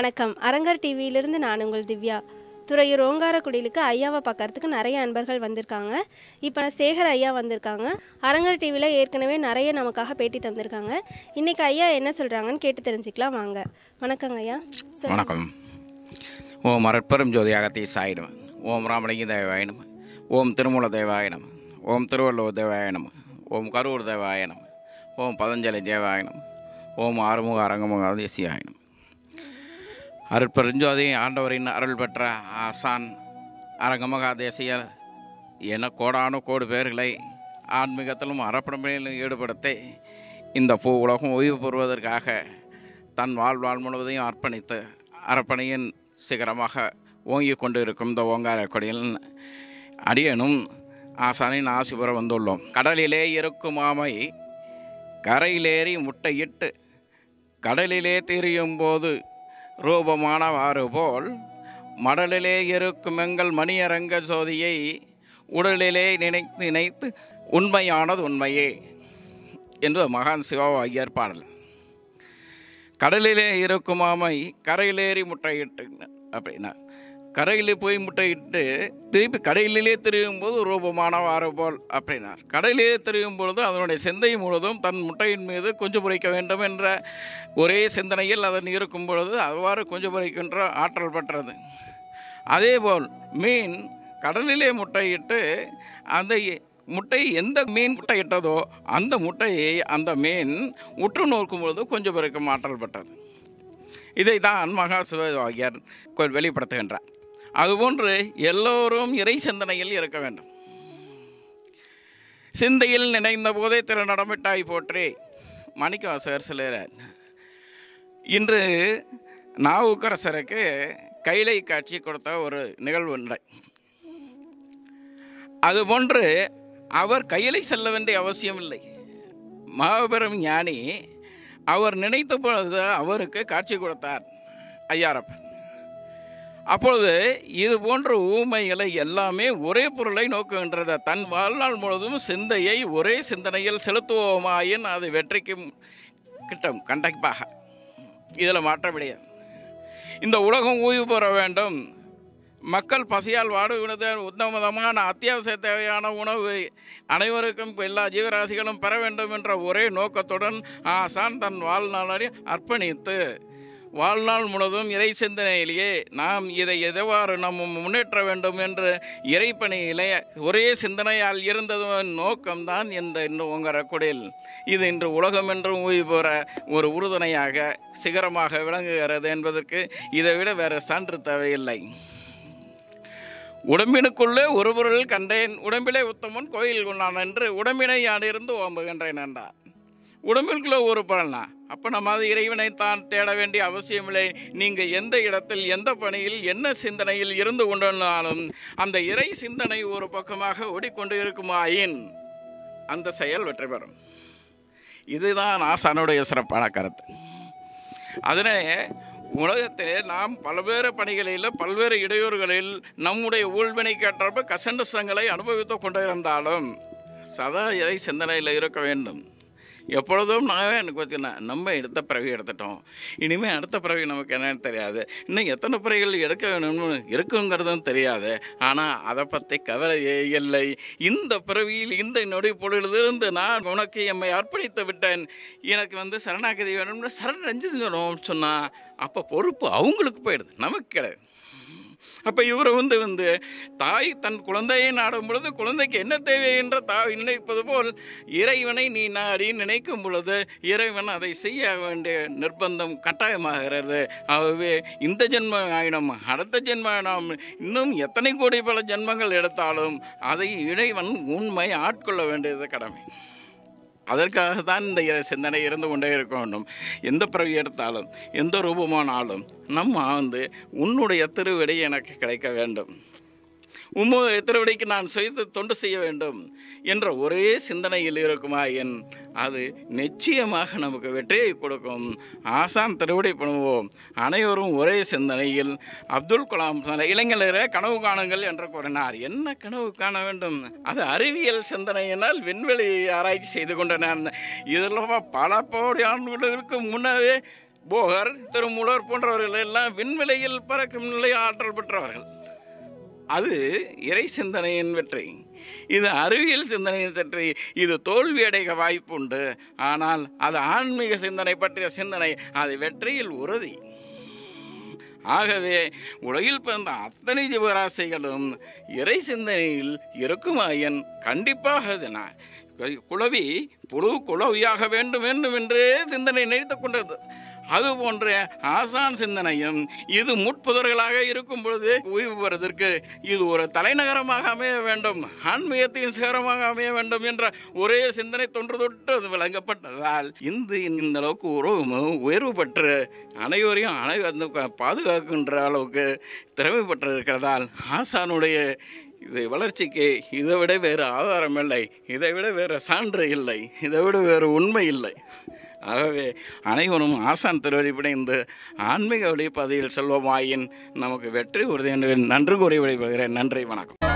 வணக்கம் அரங்கர் டிவியிலிருந்து நான் உங்கள் திவ்யா துறையூர் ஓங்காரக்குடிலுக்கு ஐயாவை பார்க்கறதுக்கு நிறைய அன்பர்கள் வந்திருக்காங்க இப்போ சேகர் ஐயா வந்திருக்காங்க அரங்கர் டிவியில் ஏற்கனவே நிறைய நமக்காக பேட்டி தந்திருக்காங்க இன்றைக்கி ஐயா என்ன சொல்கிறாங்கன்னு கேட்டு தெரிஞ்சுக்கலாம் வாங்க வணக்கங்க ஐயா சொல் வணக்கம் ஓம் அருட்பெரும் ஜோதி அகத்தி சாயிடும் ஓம் ராமலிங்க தேவாய நம ஓம் திருமூல தேவாய நம ஓம் திருவள்ளுவர் தேவாய நம ஓம் கரூர் தேவாய நம ஓம் பதஞ்சலி தேவாய நம ஓம் ஆறுமுக அரங்கமுக தேசியாய நம அருட்பெருஞ்சோதி ஆண்டவரின் அருள் பெற்ற ஆசான் அரங்கமகா தேசிய என கோடானு கோடி பேர்களை ஆன்மீகத்திலும் அறப்படமையிலும் ஈடுபடுத்தி இந்த பூ உலகம் ஓய்வு பெறுவதற்காக தன் வாழ்வாழ் முழுவதையும் அர்ப்பணித்து அர்ப்பணியின் சிகரமாக ஓங்கிக் கொண்டு இருக்கும் இந்த ஓங்கார கொடியில் அடியனும் ஆசானின் ஆசி பெற வந்துள்ளோம் கடலிலே இருக்கும் ஆமை கரையிலேறி முட்டையிட்டு கடலிலே திரியும் போது ரூபமானவாறு போல் மடலிலே இருக்கும் எங்கள் மணியரங்க சோதியை உடலிலே நினைத்து நினைத்து உண்மையானது உண்மையே என்று மகான் சிவா ஐயர் பாடல் கடலிலே இருக்கும் ஆமை கரையிலேறி முட்டையிட்டு அப்படின்னா கரையில் போய் முட்டையிட்டு திருப்பி கடலிலே திரியும் போது ரூபமானவாறு போல் அப்படின்னார் கடலிலே திரியும் பொழுது அதனுடைய சிந்தை முழுவதும் தன் முட்டையின் மீது குஞ்சு பொறிக்க வேண்டும் என்ற ஒரே சிந்தனையில் அதன் இருக்கும் பொழுது அவ்வாறு குஞ்சு பொறிக்கின்ற ஆற்றல் பெற்றது அதேபோல் மீன் கடலிலே முட்டையிட்டு அந்த முட்டை எந்த மீன் முட்டையிட்டதோ அந்த முட்டையை அந்த மீன் உற்று நோக்கும் பொழுது கொஞ்சம் பெருக்கும் ஆற்றல் பெற்றது இதை தான் மகா சிவவாகியார் கோயில் வெளிப்படுத்துகின்றார் அதுபோன்று எல்லோரும் இறை சிந்தனையில் இருக்க வேண்டும் சிந்தையில் நினைந்த போதே திரு நடமிட்டாய் போற்றி மாணிக்கவாசகர் சிலர் இன்று நாவுக்கரசருக்கு கைலை காட்சி கொடுத்த ஒரு நிகழ்வு உண்டு அதுபோன்று அவர் கையிலை செல்ல வேண்டிய அவசியம் இல்லை மாபெரும் ஞானி அவர் நினைத்த பொழுது அவருக்கு காட்சி கொடுத்தார் ஐயாரப்பன் அப்பொழுது இது போன்ற ஊமைகளை எல்லாமே ஒரே பொருளை நோக்குகின்றது தன் வாழ்நாள் முழுவதும் சிந்தையை ஒரே சிந்தனையில் செலுத்துவோமாயின் அது வெற்றிக்கு கிட்டும் கண்டிப்பாக இதில் மாற்றம் கிடையாது இந்த உலகம் ஓய்வு பெற வேண்டும் மக்கள் பசியால் வாடுகிறது உத்தமதமான அத்தியாவசிய தேவையான உணவு அனைவருக்கும் எல்லா ஜீவராசிகளும் பெற வேண்டும் என்ற ஒரே நோக்கத்துடன் ஆசான் தன் வாழ்நாளை அர்ப்பணித்து வாழ்நாள் முழுவதும் இறை சிந்தனையிலேயே நாம் இதை எவ்வாறு நம்ம முன்னேற்ற வேண்டும் என்று இறைப்பணியிலே ஒரே சிந்தனையால் இருந்ததன் நோக்கம்தான் இந்த இன்னும் உங்கள் குடில் இது இன்று உலகம் என்றும் ஓய்வு பெற ஒரு உறுதுணையாக சிகரமாக விளங்குகிறது என்பதற்கு இதை விட வேறு சான்று தேவையில்லை உடம்பினுக்குள்ளே ஒரு பொருள் கண்டேன் உடம்பிலே உத்தமன் கோயில் கொண்டான் என்று உடம்பினை யானிருந்து ஓம்புகின்றேன் என்றார் உடம்பிற்குள்ளே ஒரு பொருள்னா அப்போ நம்ம அது இறைவனை தான் தேட வேண்டிய அவசியமில்லை நீங்கள் எந்த இடத்தில் எந்த பணியில் என்ன சிந்தனையில் இருந்து கொண்டாலும் அந்த இறை சிந்தனை ஒரு பக்கமாக ஓடிக்கொண்டு இருக்குமாயின் அந்த செயல் வெற்றி பெறும் இதுதான் ஆசானுடைய சிறப்பான கருத்து அதனே உலகத்திலே நாம் பல்வேறு பணிகளில் பல்வேறு இடையூறுகளில் நம்முடைய ஊழ்வினைக்கேற்றப்ப கசண்டசங்களை அனுபவித்து கொண்டிருந்தாலும் சதா இறை சிந்தனையில் இருக்க வேண்டும் எப்பொழுதும் நான் எனக்கு பார்த்தீங்கன்னா நம்ம எடுத்த பிறவி எடுத்துட்டோம் இனிமேல் அடுத்த பிறவி நமக்கு என்னன்னு தெரியாது இன்னும் எத்தனை பிறவிகள் எடுக்க வேணும்னு இருக்குங்கிறதும் தெரியாது ஆனால் அதை பற்றி கவலையே இல்லை இந்த பிறவியில் இந்த நொடி பொழுதிலிருந்து நான் உனக்கு எம்மை அர்ப்பணித்து விட்டேன் எனக்கு வந்து சரணாகதி வேணும்னு சரணடைஞ்சு சொன்னால் அப்போ பொறுப்பு அவங்களுக்கு போயிடுது நமக்கு கிடையாது அப்போ இவர் வந்து வந்து தாய் தன் குழந்தையை நாடும் பொழுது குழந்தைக்கு என்ன தேவை என்ற தாய் நினைப்பது போல் இறைவனை நீ நாடி நினைக்கும் பொழுது இறைவன் அதை செய்ய வேண்டிய நிர்பந்தம் கட்டாயமாகிறது ஆகவே இந்த ஜென்ம ஆயினம் அடுத்த ஜென்ம ஆயினம் இன்னும் எத்தனை கோடி பல ஜென்மங்கள் எடுத்தாலும் அதை இறைவன் உண்மை ஆட்கொள்ள வேண்டியது கடமை அதற்காக தான் இந்த இறை சிந்தனை இருந்து கொண்டே இருக்க வேண்டும் எந்த பிறவி எடுத்தாலும் எந்த ரூபமானாலும் நம்ம வந்து உன்னுடைய திருவிடை எனக்கு கிடைக்க வேண்டும் உம்முடைய திருவிடைக்கு நான் செய்து தொண்டு செய்ய வேண்டும் என்ற ஒரே சிந்தனையில் இருக்குமா என் அது நிச்சயமாக நமக்கு வெற்றியை கொடுக்கும் ஆசான் திருவிடை பண்ணுவோம் அனைவரும் ஒரே சிந்தனையில் அப்துல் கலாம் சொன்ன இளைஞர்களே கனவு காணுங்கள் என்று கூறினார் என்ன கனவு காண வேண்டும் அது அறிவியல் சிந்தனையினால் விண்வெளி ஆராய்ச்சி செய்து கொண்டனர் இதில் பல கோடி ஆண்டுகளுக்கு முன்னவே போகர் திருமூலர் போன்றவர்கள் எல்லாம் விண்வெளியில் பறக்கும் நிலை ஆற்றல் பெற்றவர்கள் அது இறை சிந்தனையின் வெற்றி இது அறிவியல் சிந்தனையின் வெற்றி இது தோல்வியடைய வாய்ப்புண்டு ஆனால் அது ஆன்மீக சிந்தனை பற்றிய சிந்தனை அது வெற்றியில் உறுதி ஆகவே உலகில் பிறந்த அத்தனை ஜீவராசிகளும் இறை சிந்தனையில் இருக்குமாயின் கண்டிப்பாக அது நான் குளவி புழு குளவியாக வேண்டும் வேண்டும் என்றே சிந்தனை நினைத்து கொண்டது அதுபோன்ற ஆசான் சிந்தனையும் இது முட்புதர்களாக இருக்கும் பொழுது ஓய்வு பெறுவதற்கு இது ஒரு தலைநகரமாக அமைய வேண்டும் ஆன்மீகத்தின் சிகரமாக அமைய வேண்டும் என்ற ஒரே சிந்தனை தொன்று தொட்டு அது விளங்கப்பட்டதால் இந்து இந்த அளவுக்கு உறவு உயர்வு பெற்று அனைவரையும் அனை அந்த பாதுகாக்கின்ற அளவுக்கு திறமை பெற்று இருக்கிறதால் ஆசானுடைய இது வளர்ச்சிக்கு இதை விட வேறு ஆதாரம் இல்லை இதை விட வேறு சான்று இல்லை இதை விட வேறு உண்மை இல்லை ஆகவே அனைவரும் ஆசான் திருவடிப்படை இந்த ஆன்மீக வழிபாதையில் செல்வமாயின் நமக்கு வெற்றி உறுதி என்று நன்றி கூறி விடைபெறுகிறேன் நன்றி வணக்கம்